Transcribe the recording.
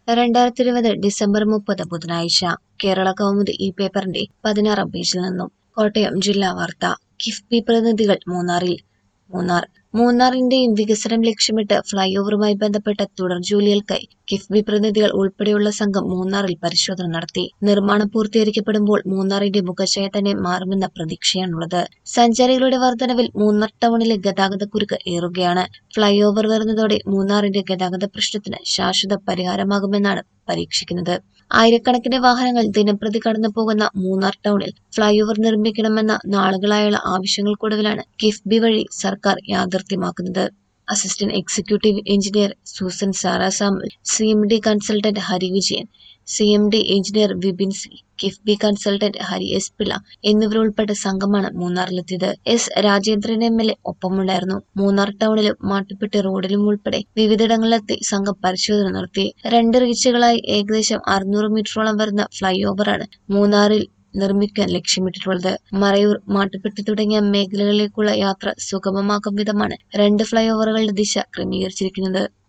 രണ്ടായിരത്തി ഇരുപത് ഡിസംബർ മുപ്പത് ബുധനാഴ്ച കേരള കൗമുദി ഈ പേപ്പറിന്റെ പതിനാറാം പേജിൽ നിന്നും കോട്ടയം ജില്ലാ വാർത്ത കിഫ്ബി പ്രതിനിധികൾ മൂന്നാറിൽ മൂന്നാർ മൂന്നാറിന്റെയും വികസനം ലക്ഷ്യമിട്ട് ഫ്ളൈ ഓവറുമായി ബന്ധപ്പെട്ട തുടർ ജോലികൾക്കായി കിഫ്ബി പ്രതിനിധികൾ ഉൾപ്പെടെയുള്ള സംഘം മൂന്നാറിൽ പരിശോധന നടത്തി നിർമ്മാണം പൂർത്തീകരിക്കപ്പെടുമ്പോൾ മൂന്നാറിന്റെ മുഖച്ഛായ തന്നെ മാറുമെന്ന പ്രതീക്ഷയാണുള്ളത് സഞ്ചാരികളുടെ വർധനവിൽ മൂന്നാർ ടൗണിലെ ഗതാഗതക്കുരുക്ക് ഏറുകയാണ് ഫ്ളൈ ഓവർ വരുന്നതോടെ മൂന്നാറിന്റെ ഗതാഗത പ്രശ്നത്തിന് ശാശ്വത പരിഹാരമാകുമെന്നാണ് പരീക്ഷിക്കുന്നത് ആയിരക്കണക്കിന് വാഹനങ്ങൾ ദിനംപ്രതി കടന്നു പോകുന്ന മൂന്നാർ ടൗണിൽ ഫ്ളൈ ഓവർ നിർമ്മിക്കണമെന്ന നാളുകളായുള്ള ആവശ്യങ്ങൾക്കൊടുവിലാണ് കിഫ്ബി വഴി സർക്കാർ യാഥാർത്ഥ്യമാക്കുന്നത് assistant executive engineer Susan Sarah Samuel C M D consultant Hari Vijayan C M D engineer Vipin C KIIFB consultant Hari S Pillai എന്നിവരുൾപ്പെട്ട സംഘമാണ് മൂന്നാറിലെത്തിയത് S Rajendran M L A ഒപ്പമുണ്ടായിരുന്നു മൂന്നാർ ടൗണിലും മാട്ടുപ്പെട്ടി റോഡിലും ഉൾപ്പെടെ വിവിധയിടങ്ങളിലെത്തി സംഘം പരിശോധന നടത്തി രണ്ട് റീച്ചുകളായി ഏകദേശം അറുന്നൂറ് മീറ്ററോളം വരുന്ന ഫ്ളൈ ഓവറാണ് മൂന്നാറിൽ നിർമ്മിക്കാൻ ലക്ഷ്യമിട്ടിട്ടുള്ളത് മറയൂർ മാട്ടുപ്പെട്ടി തുടങ്ങിയ മേഖലകളിലേക്കുള്ള യാത്ര സുഗമമാക്കും വിധമാണ് രണ്ട് ഫ്ളൈ ഓവറുകളുടെ ദിശ ക്രമീകരിച്ചിരിക്കുന്നത്